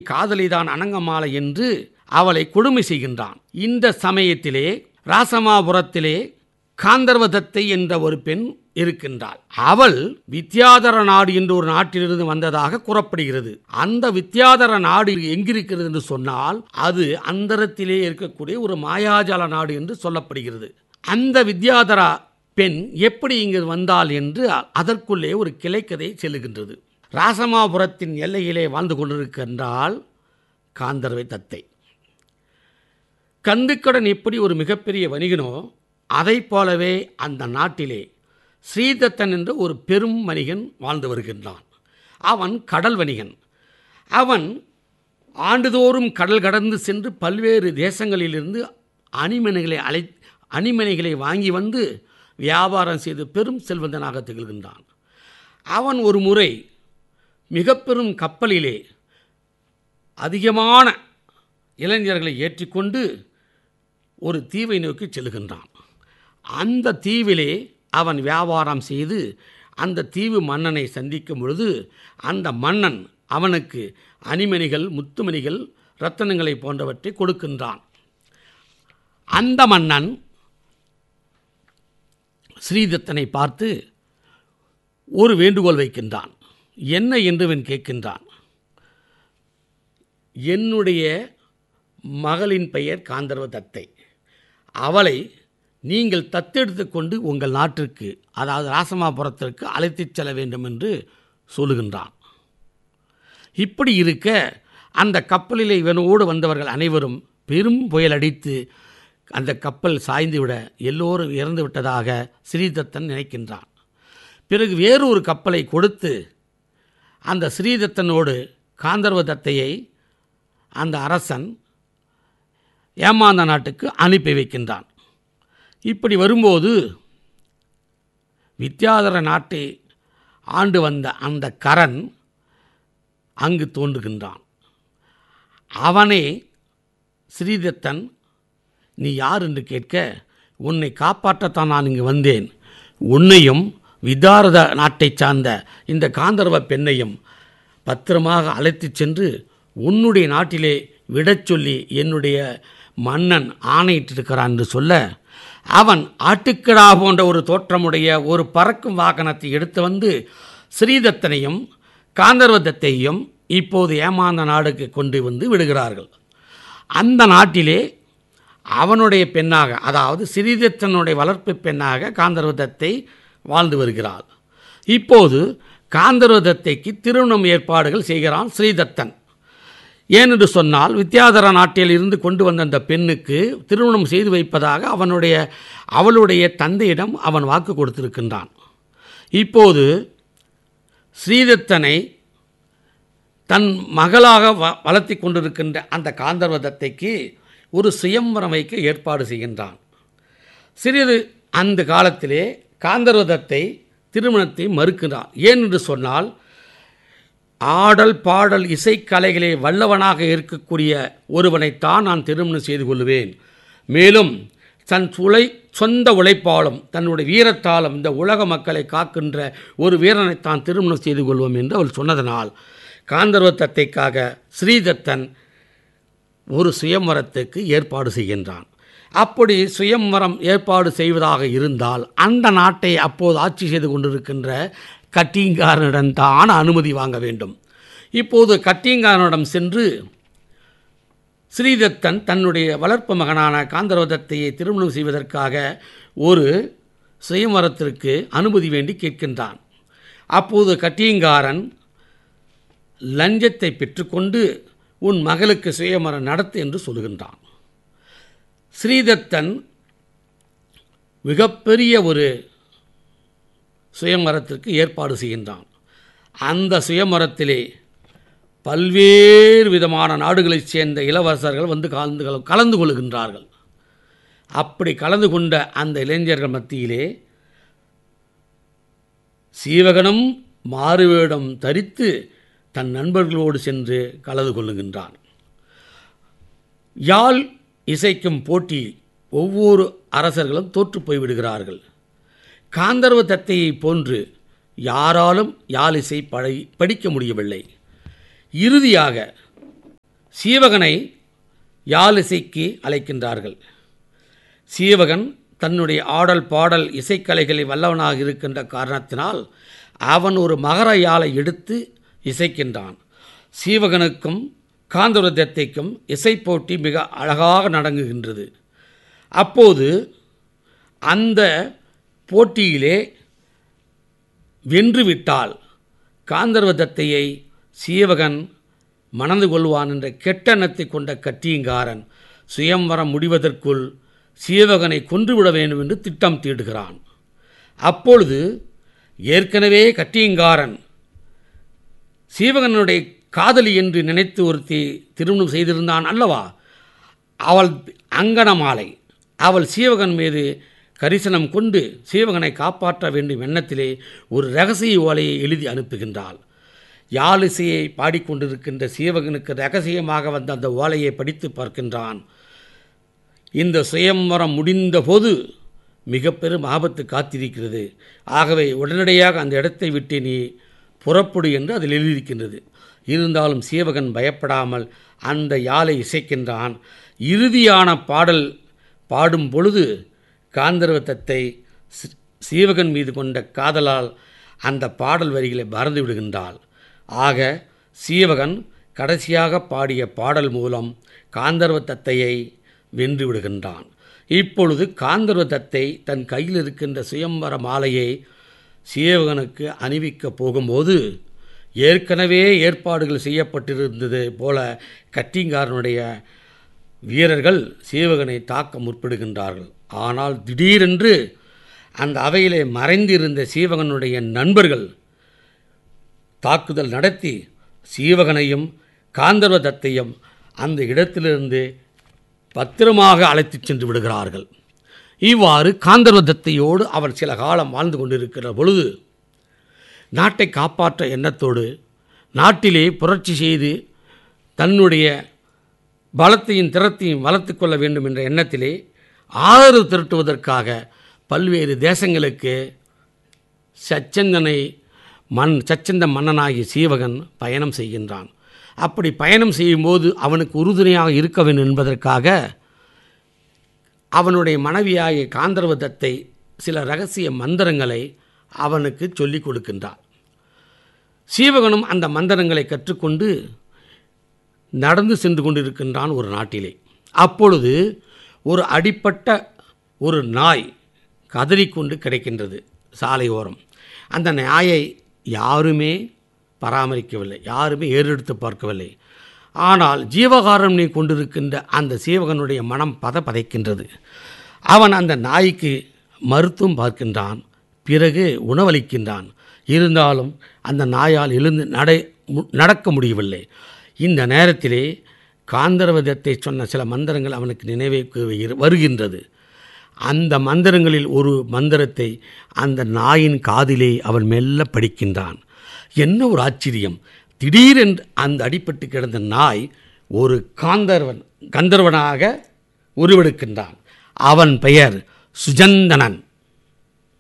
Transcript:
காதலிதான் அனங்கமாலை என்று அவளை கொடுமை செய்கின்றான் இந்த சமயத்திலே ராசமாபுரத்திலே காந்தர்வதத்தை என்ற ஒரு பெண் இருக்கின்றாள் அவள் வித்யாதர நாடு என்ற ஒரு நாட்டிலிருந்து வந்ததாக கூறப்படுகிறது அந்த வித்யாதர நாடு எங்கிருக்கிறது என்று சொன்னால் அது அந்தரத்திலே இருக்கக்கூடிய ஒரு மாயாஜால நாடு என்று சொல்லப்படுகிறது அந்த வித்யாதரா பெண் எப்படி இங்கு வந்தாள் என்று அதற்குள்ளே ஒரு கிளைக்கதை செல்லுகின்றது ராசமாபுரத்தின் எல்லையிலே வாழ்ந்து கொண்டிருக்கின்றால் காந்தர்வை தத்தை கந்துக்கடன் எப்படி ஒரு மிகப்பெரிய வணிகனோ அதைப் போலவே அந்த நாட்டிலே ஸ்ரீதத்தன் என்ற ஒரு பெரும் வணிகன் வாழ்ந்து வருகின்றான் அவன் கடல் வணிகன் அவன் ஆண்டுதோறும் கடல் கடந்து சென்று பல்வேறு தேசங்களிலிருந்து அணிமணிகளை அழை அணிமணிகளை வாங்கி வந்து வியாபாரம் செய்து பெரும் செல்வந்தனாக திகழ்கின்றான் அவன் ஒரு முறை மிக பெரும் கப்பலிலே அதிகமான இளைஞர்களை ஏற்றிக்கொண்டு ஒரு தீவை நோக்கி செல்கின்றான் அந்த தீவிலே அவன் வியாபாரம் செய்து அந்த தீவு மன்னனை சந்திக்கும் பொழுது அந்த மன்னன் அவனுக்கு அணிமணிகள் முத்துமணிகள் ரத்தனங்களை போன்றவற்றை கொடுக்கின்றான் அந்த மன்னன் ஸ்ரீதத்தனை பார்த்து ஒரு வேண்டுகோள் வைக்கின்றான் என்ன என்று அவன் கேட்கின்றான் என்னுடைய மகளின் பெயர் காந்தர்வ தத்தை அவளை நீங்கள் தத்தெடுத்து கொண்டு உங்கள் நாட்டிற்கு அதாவது ராசமாபுரத்திற்கு அழைத்துச் செல்ல வேண்டும் என்று சொல்லுகின்றான் இப்படி இருக்க அந்த கப்பலிலே இவனோடு வந்தவர்கள் அனைவரும் பெரும் புயல் அடித்து அந்த கப்பல் சாய்ந்துவிட எல்லோரும் இறந்து விட்டதாக ஸ்ரீதத்தன் நினைக்கின்றான் பிறகு வேறொரு கப்பலை கொடுத்து அந்த ஸ்ரீதத்தனோடு காந்தர்வ தத்தையை அந்த அரசன் ஏமாந்த நாட்டுக்கு அனுப்பி வைக்கின்றான் இப்படி வரும்போது வித்யாதர நாட்டை ஆண்டு வந்த அந்த கரண் அங்கு தோன்றுகின்றான் அவனே ஸ்ரீதத்தன் நீ யார் என்று கேட்க உன்னை காப்பாற்றத்தான் நான் இங்கு வந்தேன் உன்னையும் விதாரத நாட்டைச் சார்ந்த இந்த காந்தர்வ பெண்ணையும் பத்திரமாக அழைத்துச் சென்று உன்னுடைய நாட்டிலே விடச் சொல்லி என்னுடைய மன்னன் ஆணையிட்டிருக்கிறான் என்று சொல்ல அவன் ஆட்டுக்கடா போன்ற ஒரு தோற்றமுடைய ஒரு பறக்கும் வாகனத்தை எடுத்து வந்து ஸ்ரீதத்தனையும் காந்தர்வதத்தையும் இப்போது ஏமாந்த நாடுக்கு கொண்டு வந்து விடுகிறார்கள் அந்த நாட்டிலே அவனுடைய பெண்ணாக அதாவது ஸ்ரீதத்தனுடைய வளர்ப்பு பெண்ணாக காந்தர்வதத்தை வாழ்ந்து வருகிறாள் இப்போது காந்தர்வதத்தைக்கு திருமணம் ஏற்பாடுகள் செய்கிறான் ஸ்ரீதத்தன் ஏனென்று சொன்னால் வித்யாதர நாட்டில் இருந்து கொண்டு வந்த அந்த பெண்ணுக்கு திருமணம் செய்து வைப்பதாக அவனுடைய அவளுடைய தந்தையிடம் அவன் வாக்கு கொடுத்திருக்கின்றான் இப்போது ஸ்ரீதத்தனை தன் மகளாக வ வளர்த்தி கொண்டிருக்கின்ற அந்த காந்தர்வதத்தைக்கு ஒரு சுயம்பரம் வைக்க ஏற்பாடு செய்கின்றான் சிறிது அந்த காலத்திலே காந்தர்வதத்தை திருமணத்தை மறுக்கிறான் ஏன் என்று சொன்னால் ஆடல் பாடல் இசைக்கலைகளே வல்லவனாக இருக்கக்கூடிய ஒருவனைத்தான் நான் திருமணம் செய்து கொள்வேன் மேலும் தன் உழை சொந்த உழைப்பாலும் தன்னுடைய வீரத்தாலும் இந்த உலக மக்களை காக்கின்ற ஒரு வீரனைத்தான் திருமணம் செய்து கொள்வோம் என்று அவள் சொன்னதனால் காந்தர்வ தத்தைக்காக ஸ்ரீதத்தன் ஒரு சுயம்வரத்துக்கு ஏற்பாடு செய்கின்றான் அப்படி சுயம்வரம் ஏற்பாடு செய்வதாக இருந்தால் அந்த நாட்டை அப்போது ஆட்சி செய்து கொண்டிருக்கின்ற கட்டிங்காரனிடம் தான் அனுமதி வாங்க வேண்டும் இப்போது கட்டிங்காரனிடம் சென்று ஸ்ரீதத்தன் தன்னுடைய வளர்ப்பு மகனான காந்தரவதத்தையை திருமணம் செய்வதற்காக ஒரு சுயமரத்திற்கு அனுமதி வேண்டி கேட்கின்றான் அப்போது கட்டியங்காரன் லஞ்சத்தை பெற்றுக்கொண்டு உன் மகளுக்கு சுயமரம் நடத்து என்று சொல்கின்றான் ஸ்ரீதத்தன் மிகப்பெரிய ஒரு சுயமரத்திற்கு ஏற்பாடு செய்கின்றான் அந்த சுயமரத்திலே பல்வேறு விதமான நாடுகளைச் சேர்ந்த இளவரசர்கள் வந்து கலந்து கொள் கலந்து கொள்கின்றார்கள் அப்படி கலந்து கொண்ட அந்த இளைஞர்கள் மத்தியிலே சீவகனும் மாறுவேடம் தரித்து தன் நண்பர்களோடு சென்று கலந்து கொள்ளுகின்றான் யாழ் இசைக்கும் போட்டி ஒவ்வொரு அரசர்களும் தோற்று போய்விடுகிறார்கள் காந்தர்வ தத்தையை போன்று யாராலும் யாழ் இசை பழகி படிக்க முடியவில்லை இறுதியாக சீவகனை யாழிசைக்கு அழைக்கின்றார்கள் சீவகன் தன்னுடைய ஆடல் பாடல் இசைக்கலைகளில் வல்லவனாக இருக்கின்ற காரணத்தினால் அவன் ஒரு மகர யாழை எடுத்து இசைக்கின்றான் சீவகனுக்கும் காந்தருதத்தைக்கும் இசை போட்டி மிக அழகாக நடங்குகின்றது அப்போது அந்த போட்டியிலே வென்றுவிட்டால் காந்தர்வதத்தையை சீவகன் மணந்து கொள்வான் என்ற கெட்டெண்ணத்தை கொண்ட கட்டியங்காரன் சுயம்வரம் முடிவதற்குள் சீவகனை கொன்றுவிட வேண்டும் என்று திட்டம் தீடுகிறான் அப்பொழுது ஏற்கனவே கட்டியங்காரன் சீவகனுடைய காதலி என்று நினைத்து ஒருத்தி திருமணம் செய்திருந்தான் அல்லவா அவள் அங்கனமாலை அவள் சீவகன் மீது கரிசனம் கொண்டு சீவகனை காப்பாற்ற வேண்டும் எண்ணத்திலே ஒரு ரகசிய ஓலையை எழுதி அனுப்புகின்றாள் யாழிசையை பாடிக்கொண்டிருக்கின்ற சீவகனுக்கு ரகசியமாக வந்த அந்த ஓலையை படித்து பார்க்கின்றான் இந்த சுயம்வரம் முடிந்தபோது மிக பெரும் ஆபத்து காத்திருக்கிறது ஆகவே உடனடியாக அந்த இடத்தை விட்டு நீ புறப்படு என்று அதில் எழுதியிருக்கின்றது இருந்தாலும் சீவகன் பயப்படாமல் அந்த யாழை இசைக்கின்றான் இறுதியான பாடல் பாடும் பொழுது காந்தர்வத்தத்தை சி- சீவகன் மீது கொண்ட காதலால் அந்த பாடல் வரிகளை மறந்து விடுகின்றாள் ஆக சீவகன் கடைசியாக பாடிய பாடல் மூலம் காந்தர்வ தத்தையை வென்று விடுகின்றான் இப்பொழுது காந்தர்வ தத்தை தன் கையில் இருக்கின்ற சுயம்பர மாலையை சீவகனுக்கு அணிவிக்கப் போகும்போது ஏற்கனவே ஏற்பாடுகள் செய்யப்பட்டிருந்தது போல கட்டிங்காரனுடைய வீரர்கள் சீவகனை தாக்க முற்படுகின்றார்கள் ஆனால் திடீரென்று அந்த அவையிலே மறைந்திருந்த சீவகனுடைய நண்பர்கள் தாக்குதல் நடத்தி சீவகனையும் காந்தர்வ தத்தையும் அந்த இடத்திலிருந்து பத்திரமாக அழைத்துச் சென்று விடுகிறார்கள் இவ்வாறு காந்தர்வ தத்தையோடு அவன் சில காலம் வாழ்ந்து கொண்டிருக்கிற பொழுது நாட்டை காப்பாற்ற எண்ணத்தோடு நாட்டிலே புரட்சி செய்து தன்னுடைய பலத்தையும் திறத்தையும் வளர்த்துக் கொள்ள வேண்டும் என்ற எண்ணத்திலே ஆதரவு திரட்டுவதற்காக பல்வேறு தேசங்களுக்கு சச்சந்தனை மண் சச்சந்த மன்னனாகிய சீவகன் பயணம் செய்கின்றான் அப்படி பயணம் செய்யும்போது அவனுக்கு உறுதுணையாக இருக்க வேண்டும் என்பதற்காக அவனுடைய மனைவியாகிய காந்தர்வதத்தை சில ரகசிய மந்திரங்களை அவனுக்கு சொல்லிக் கொடுக்கின்றார் சீவகனும் அந்த மந்திரங்களை கற்றுக்கொண்டு நடந்து சென்று கொண்டிருக்கின்றான் ஒரு நாட்டிலே அப்பொழுது ஒரு அடிப்பட்ட ஒரு நாய் கதறிக்கொண்டு கிடைக்கின்றது சாலையோரம் அந்த நாயை யாருமே பராமரிக்கவில்லை யாருமே ஏறெடுத்து பார்க்கவில்லை ஆனால் ஜீவகாரண்யை கொண்டிருக்கின்ற அந்த சீவகனுடைய மனம் பத பதைக்கின்றது அவன் அந்த நாய்க்கு மருத்துவம் பார்க்கின்றான் பிறகு உணவளிக்கின்றான் இருந்தாலும் அந்த நாயால் எழுந்து நடை மு- நடக்க முடியவில்லை இந்த நேரத்திலே காந்தர்வதத்தை சொன்ன சில மந்திரங்கள் அவனுக்கு நினைவுக்கு இரு- வருகின்றது அந்த மந்திரங்களில் ஒரு மந்திரத்தை அந்த நாயின் காதிலே அவன் மெல்ல படிக்கின்றான் என்ன ஒரு ஆச்சரியம் திடீரென்று அந்த அடிபட்டு கிடந்த நாய் ஒரு காந்தர்வன் கந்தர்வனாக உருவெடுக்கின்றான் அவன் பெயர் சுஜந்தனன்